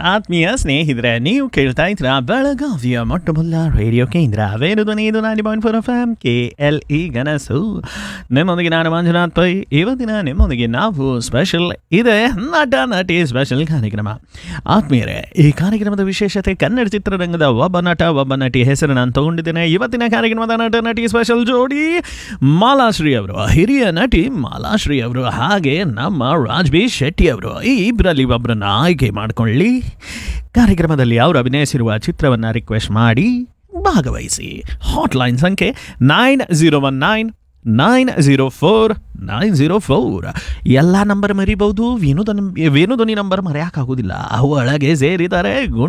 ಆತ್ಮೀಯ ಸ್ನೇಹಿತರೆ ನೀವು ಕೇಳ್ತಾ ಇದ್ರ ಬೆಳಗಾವಿಯ ಮೊಟ್ಟ ಮೊದಲ ರೇಡಿಯೋ ಕೇಂದ್ರ ವೇರು ಧ್ವನಿ ಇದು ನಾಡಿ point four F M K L E ಗನಸು ನಿಮ್ಮೊಂದಿಗೆ ನಾನು ಮಂಜುನಾಥ್ ಪೈ ಇವತ್ತಿನ ನಿಮ್ಮೊಂದಿಗೆ ನಾವು ಸ್ಪೆಷಲ್ ಇದೆ ನಟ ನಟಿ ಸ್ಪೆಷಲ್ ಕಾರ್ಯಕ್ರಮ ಆತ್ಮೀಯರೇ ಈ ಕಾರ್ಯಕ್ರಮದ ವಿಶೇಷತೆ ಕನ್ನಡ ಚಿತ್ರರಂಗದ ಒಬ್ಬ ನಟ ಒಬ್ಬ ನಟಿ ಹೆಸರು ನಾನು ತಗೊಂಡಿದ್ದೇನೆ ಇವತ್ತಿನ ಕಾರ್ಯಕ್ರಮದ ನಟ ನಟಿ ಸ್ಪೆಷಲ್ ಜೋಡಿ ಮಾಲಾಶ್ರೀ ಅವರು ಹಿರಿಯ ನಟಿ ಮಾಲಾಶ್ರೀ ಅವರು ಹಾಗೆ ನಮ್ಮ ರಾಜ್ಬಿ ಶೆಟ್ಟಿ ಅವರು ಈ ಇಬ್ಬರಲ್ಲಿ ಒಬ್ಬರನ್ನ ಆಯ್ಕೆ ಮಾಡಿಕೊಳ್ಳಿ ಕಾರ್ಯಕ್ರಮದಲ್ಲಿ ಅವರು ಅಭಿನಯಿಸಿರುವ ಚಿತ್ರವನ್ನು ರಿಕ್ವೆಸ್ಟ್ ಮಾಡಿ ಭಾಗವಹಿಸಿ ಹಾಟ್ಲೈನ್ ಸಂಖ್ಯೆ nine zero one nine nine zero four nine zero four ಎಲ್ಲ ನಂಬರ್ ಮರಿಬಹುದು ವೇಣುಧ್ವನಿ ವೇಣುಧ್ವನಿ ನಂಬರ್ ಮರೆಯೋಕ್ಕಾಗೋದಿಲ್ಲ ಒಳಗೆ ಸೇರಿದ್ದಾರೆ ಗುಣ